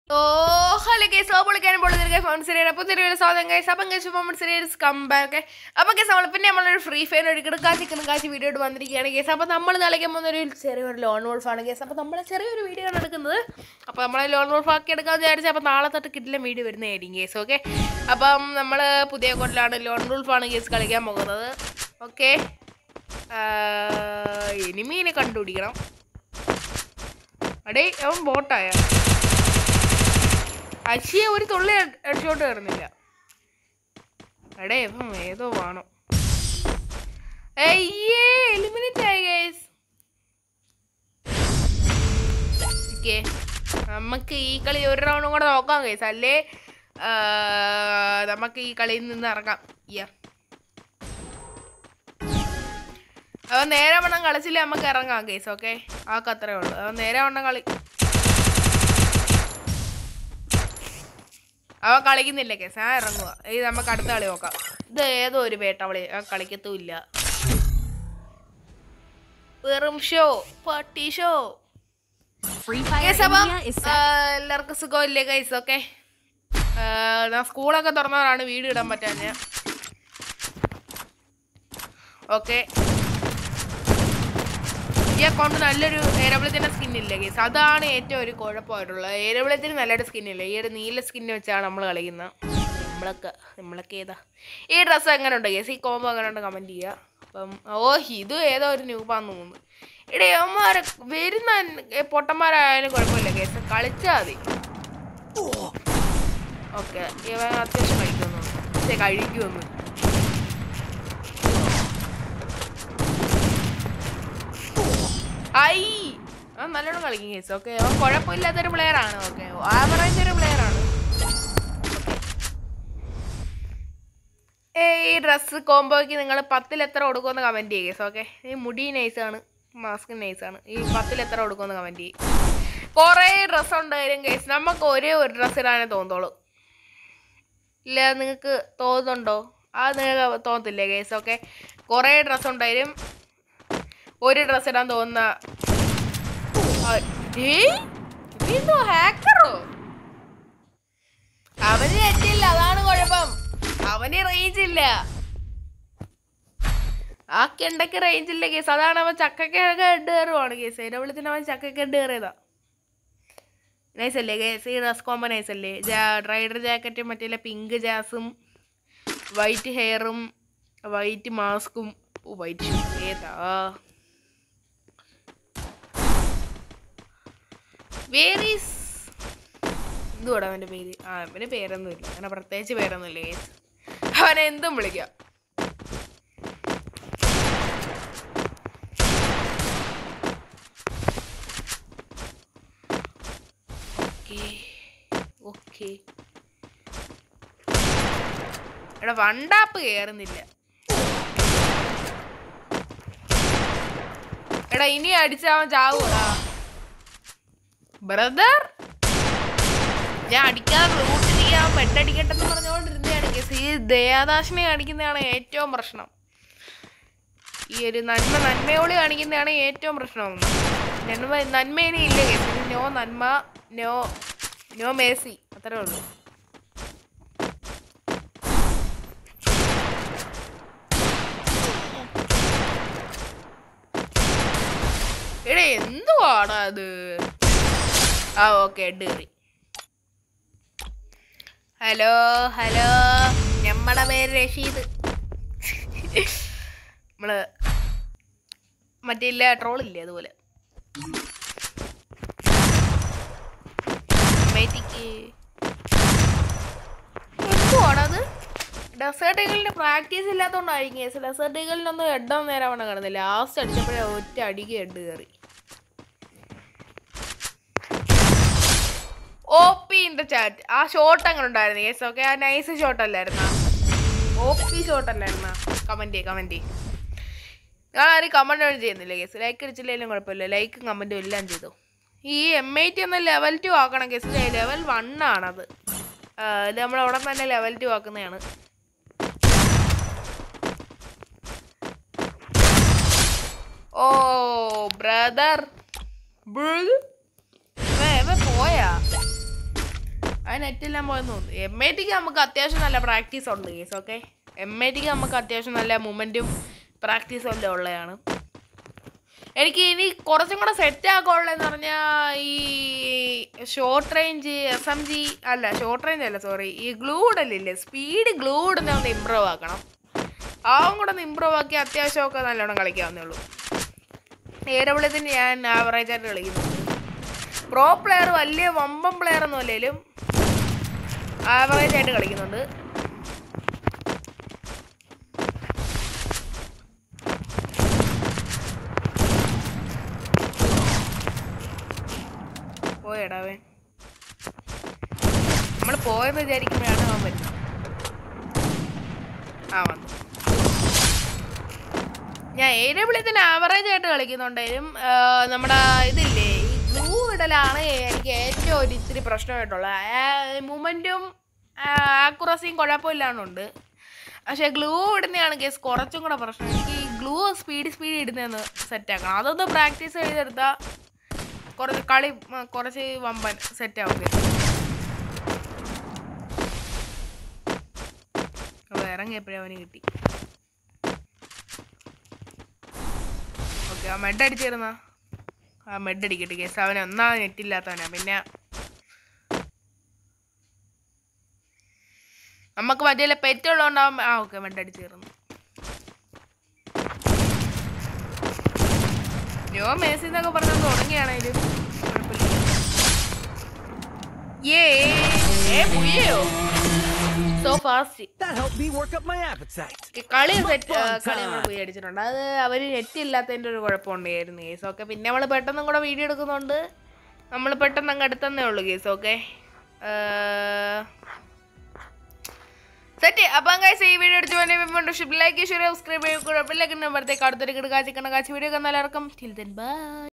ഓ hello case അപ്പോൾ പൊളിക്കാനും പൊളിതിരിക്കുക phone serial അപ്പോൾ തിരുവല്ല സ്വാഗതം കേസ് അപ്പം കേസ് ഫോൺ സീരിയൽസ് കമ്പാക്ക് അപ്പോൾ കേസ് നമ്മൾ പിന്നെ നമ്മളൊരു ഫ്രീ ഫയർ ഒരു കിടക്കാച്ചി കിടക്കാച്ചി വീഡിയോ ഇട്ട് വന്നിരിക്കുകയാണ് കേസ് അപ്പോൾ നമ്മൾ നാളേക്ക് പോകുന്നൊരു ചെറിയൊരു ലോൺ വോൾഫാണ് കേസ് അപ്പോൾ നമ്മൾ ചെറിയൊരു വീഡിയോ ആണ് എടുക്കുന്നത് അപ്പോൾ നമ്മൾ ലോൺ വോൾഫ് ആക്കി എടുക്കാമെന്ന് വിചാരിച്ചാൽ അപ്പോൾ നാളെ തൊട്ട് കിട്ടില്ല വീഡിയോ വരുന്നതായിരിക്കും കേസ് ഓക്കെ അപ്പം നമ്മൾ പുതിയ കൊണ്ടിലാണ് ലോൺ വോൾഫാണ് കേസ് കളിക്കാൻ പോകുന്നത് ഓക്കെ എനിമീനെ കണ്ടുപിടിക്കണം അടേ അവൻ ബോട്ടായ അച്ചിയെ ഒരു തുള്ളി അടിച്ചോട്ട് കയറുന്നില്ല എടേ ഇപ്പം ഏതോ വേണം അയ്യേ എലിമിനേറ്റ് ആയി ഗൈസ് ഓക്കെ നമുക്ക് ഈ കളി ഒരു റൗണ്ടും കൂടെ നോക്കാം ഗൈസ് അല്ലേ ആ, നമുക്ക് ഈ കളിയിൽ നിന്ന് ഇറങ്ങാം യ്യ. അവൻ നേരെ വണ്ണം കളിച്ചില്ല നമുക്ക് ഇറങ്ങാം കേസ് ഓക്കെ ആൾക്ക് അത്രേ ഉള്ളൂ അവൻ നേരെ വണ്ണം കളി അവൻ കളിക്കുന്നില്ല കേസ് ഞാൻ ഇറങ്ങുക ഇത് നമുക്ക് അടുത്ത കളി നോക്കാം ഇത് ഏതോ ഒരു വേട്ടവളി അവൻ കളിക്കത്തുമില്ല വെറും ഷോ പട്ടി ഷോ Free Fire Guys, അപ്പം India is ആ, എല്ലാവർക്കും സുഖമില്ലേ കൈസ് ഓക്കെ ഞാൻ സ്കൂളൊക്കെ തുറന്നവരാണ് വീഡിയോ ഇടാൻ പറ്റാഞ്ഞ ഓക്കെ ഈ അക്കൗണ്ട് നല്ലൊരു ഏരവിളത്തിൻ്റെ സ്കിന്നില്ല കേസ് അതാണ് ഏറ്റവും ഒരു കുഴപ്പമായിട്ടുള്ളത് ഏരവിളത്തിന് നല്ലൊരു സ്കിന്നില്ല ഈ ഒരു നീല സ്കിന്ന് വെച്ചാണ് നമ്മൾ കളിക്കുന്നത് നമ്മളൊക്കെ നമ്മളൊക്കെ ഏതാ ഈ ഡ്രസ്സ് എങ്ങനെ ഉണ്ട് കേസ് ഈ കോമ്പോ എങ്ങനെ ഉണ്ട് കമൻറ്റ് ചെയ്യുക അപ്പം ഓ ഇത് ഏതോ ഒരു ന്യൂപ്പാന്ന് തോന്നുന്നു ഇവിടെ അവന്മാരെ വരുന്ന ഏ, പൊട്ടന്മാരായാലും കുഴപ്പമില്ല കേസ് കളിച്ചാൽ മതി ഓക്കെ ഇവൻ അത്യാവശ്യം കഴിക്കുമെന്ന് പക്ഷേ കഴിക്കുമെന്ന് ഐ അവൻ നല്ലോണം കളിക്കും കേസ് ഓക്കെ അവൻ കുഴപ്പമില്ലാത്തൊരു പ്ലെയർ ആണ് ഓക്കെ ആവറേജ് ഒരു പ്ലെയർ ആണ് ഏയ് ഈ ഡ്രസ്സ് കോംബോയ്ക്ക് നിങ്ങൾ പത്തിൽ എത്ര കൊടുക്കുമെന്ന് കമൻറ്റ് ചെയ്യുക കേസ് ഓക്കെ ഈ മുടി നൈസാണ് മാസ്ക് നൈസാണ് ഈ പത്തിൽ എത്ര കൊടുക്കുമെന്ന് കമൻറ്റ് ചെയ്യും കുറേ ഡ്രസ്സ് ഉണ്ടായാലും കേസ് നമുക്ക് ഒരേ ഒരു ഡ്രസ്സ് ഇടാനേ തോന്നത്തുള്ളൂ ഇല്ല നിങ്ങൾക്ക് തോന്നുന്നുണ്ടോ അത് നിങ്ങൾക്ക് തോന്നത്തില്ലേ കേസ് ഓക്കെ കുറേ ഡ്രസ്സ് ഉണ്ടായാലും ഒരു ഡ്രസ്സ് ഇടാൻ തോന്നുന്ന ആ, ഏയ്? ഇതെന്തോ ഹാക്കറോ അവന് നെറ്റില്ല അതാണ് കുഴപ്പം അവന് റേഞ്ച് ഇല്ല ആ കെണ്ടയ്ക്ക് റേഞ്ച് ഇല്ല കേസ് അതാണ് അവൻ ചക്കക്കൊക്കെ ഹെഡ് കയറുവാണ് കേസ് അതിനെ വിളിച്ചിട്ട് അവൻ ചക്കക്ക് ഹെഡ് കയറിയതാ നൈസ് അല്ലേ കേസ് ഈ ഡ്രസ് കോമ്പോ നൈസ് അല്ലേ റൈഡർ ജാക്കറ്റും മറ്റേ പിങ്ക് ജാസും വൈറ്റ് ഹെയറും വൈറ്റ് മാസ്കും വൈറ്റ് ഷൂ ഏതാ വേറീസ് എന്തുവാടാ അവൻ്റെ പേര് ആ അവൻ്റെ പേരൊന്നുമില്ല അങ്ങനെ പ്രത്യേകിച്ച് പേരൊന്നുമില്ല കേസ് അവനെ എന്തും വിളിക്കാം ഓക്കേ ഓക്കേ എടാ വണ്ടാപ്പ് കയറുന്നില്ല എടാ ഇനി അടിച്ചാവൻ ചാവൂടാ ബ്രദർ ഞാൻ അടിക്കാതെ റൂട്ട് ചെയ്യാൻ പെട്ടടിക്കട്ടെന്ന് പറഞ്ഞുകൊണ്ടിരുന്നതാണ് കേസ് ഈ ദയാദാശിനെ കാണിക്കുന്നതാണ് ഏറ്റവും പ്രശ്നം ഈ ഒരു നന്മ നന്മയോട് കാണിക്കുന്നതാണ് ഏറ്റവും പ്രശ്നം നന്മ നന്മേനെ ഇല്ല കേസ് നോ നന്മ നോ നോ മേസി അത്രേ ഉള്ളൂ എടേ എന്തുവാടാ അത് ആ ഓക്കെ കയറി ഹലോ ഹലോ നമ്മടെ പേര് റഷീദ് നമ്മള് മറ്റേ ഇല്ല ട്രോളില്ലേ അതുപോലെ മേറ്റിക്ക് എന്തുവാണത് ഡെസേർട്ട് ഈഗിളിന്റെ പ്രാക്ടീസ് ഇല്ലാത്തതുകൊണ്ടായിരിക്കും കേസ് ഡെസേർട്ട് ഈഗിളിനൊന്നും എഡം നേരാവണ്ണം കിടന്നില്ല ലാസ്റ്റ് അടിച്ചപ്പോഴേ ഒറ്റ അടിക്ക് എഡ് കയറി O P in the chat ആ ഷോട്ട് അങ്ങനെ ഉണ്ടായിരുന്നു യെസ് ഓക്കെ ആ നൈസ് ഷോട്ട് അല്ലായിരുന്ന ഒ പി ഷോട്ട് അല്ലായിരുന്ന കമന്റ് ചെയ്യ് കമന്റ് ചെയ്യ് ഞാൻ ആരും കമന്റ് ഒന്നും ചെയ്യുന്നില്ല കേസ് ലൈക്ക് അടിച്ചില്ലെങ്കിലും കുഴപ്പമില്ല ലൈക്കും കമന്റും എല്ലാം ചെയ്തു ഈ എം ഐ ടി ഒന്ന് ലെവൽ ടു ആക്കണം കേസ് ലെവൽ വൺ ആണത് ആ, ഇത് നമ്മൾ അവിടെ തന്നെ ലെവൽ ടു ആക്കുന്നതാണ് ഓ ബ്രദർ ബ്രദർ പോയാ ആ നെറ്റെല്ലാം പോയെന്ന് തോന്നുന്നു എം ഐ ടിക്ക് നമുക്ക് അത്യാവശ്യം നല്ല പ്രാക്ടീസ് ഉണ്ട് കേസ് ഓക്കെ എം ഐ ടിക്ക് നമുക്ക് അത്യാവശ്യം നല്ല മൂമെൻറ്റും പ്രാക്ടീസും എല്ലാം ഉള്ളതാണ് എനിക്ക് ഇനി കുറച്ചും കൂടെ സെറ്റ് ആക്കാനുള്ളതെന്ന് പറഞ്ഞാൽ ഈ short range S M G അല്ല ഷോർട്ട് റേഞ്ച് അല്ല സോറി ഈ ഗ്ലൂഡല്ലേ സ്പീഡ് ഗ്ലൂഡിനെ ഒന്ന് ഇമ്പ്രൂവ് ആക്കണം ആവും കൂടെ ഒന്ന് ഇമ്പ്രൂവ് ആക്കി അത്യാവശ്യമൊക്കെ നല്ലോണം കളിക്കാവുന്നേ ഉള്ളൂ ഏരവിളത്തിന് ഞാൻ ആവറേജ് ആയിട്ട് കളിക്കുന്നുണ്ട് പ്രോ പ്ലെയർ വലിയ വമ്പൻ പ്ലെയർ ഒന്നും അല്ലെങ്കിലും ആവറേജ് ആയിട്ട് കളിക്കുന്നുണ്ട് പോയടാവേ നമ്മൾ പോയെന്ന് വിചാരിക്കുമ്പോഴാണ് അവൻ വരുന്നത് ആ വന്നു ഞാൻ ഏരിയബിളത്തിന് ആവറേജ് ആയിട്ട് കളിക്കുന്നുണ്ടെങ്കിലും ആ, നമ്മുടെ ഇതില്ലേ ഈ ഗ്ലൂ ഇടലാണ് എനിക്ക് ഏറ്റവും ഒരു ഇത്തിരി പ്രശ്നമായിട്ടുള്ളത് മൂമെൻറ്റും ആക്കുറസിയും കുഴപ്പമില്ലാണ്ടുണ്ട് പക്ഷേ ഗ്ലൂ ഇടുന്നതാണ് കേസ് കുറച്ചും കൂടെ പ്രശ്നം എനിക്ക് ഈ ഗ്ലൂ സ്പീഡ് സ്പീഡ് ഇടുന്നതെന്ന് സെറ്റാക്കണം അതൊന്ന് പ്രാക്ടീസ് ചെയ്തെടുത്താൽ കുറച്ച് കളി ഉം, കുറച്ച് വമ്പൻ സെറ്റാവും അപ്പോൾ ഇറങ്ങിയപ്പോഴേ അവന് കിട്ടി ഓക്കെ ആ മെഡ് അടിച്ചിരുന്ന ആ മെഡ് അടിക്കട്ടെ കേസ് അവൻ ഒന്നാ നെറ്റില്ലാത്തവനാ പിന്നെ നമുക്ക് മറ്റേ പെറ്റുള്ളതുകൊണ്ടാവും ആ ഓക്കെ മെഡ് അടിച്ചിരുന്നു യോ മേസി എന്നൊക്കെ പറഞ്ഞു തുടങ്ങിയാണേലും കുഴപ്പമില്ല ഏ ഏ പുയ്യോ so fast That helped me work up my appetite. കളി സെറ്റ് കളി നമ്മൾ പോയി അടിച്ചിട്ടുണ്ട് അത് അവര് നെറ്റ് ഇല്ലാത്തതിന്റെ ഒരു കുഴപ്പമുണ്ടായിരുന്നു കേസ് ഓക്കെ പിന്നെ നമ്മൾ പെട്ടെന്നും കൂടെ വീഡിയോ എടുക്കുന്നുണ്ട് നമ്മൾ പെട്ടെന്ന് അങ്ങ് അടുത്തന്നേ ഉള്ളൂ കേസ് ഓക്കെ സെറ്റ് അപ്പം ഗൈസ് ഈ വീഡിയോ അടിച്ചു പോലെ ലൈക്ക് ഷെയർ സബ്സ്ക്രൈബ് ചെയ്യുക കുഴപ്പമില്ല പിന്നെ അടുത്തേക്ക് അടുത്തൊരു കിടക്കാച്ചി കണക്കാച്ചി വീഡിയോ ഒക്കെ എല്ലാവർക്കും ബൈ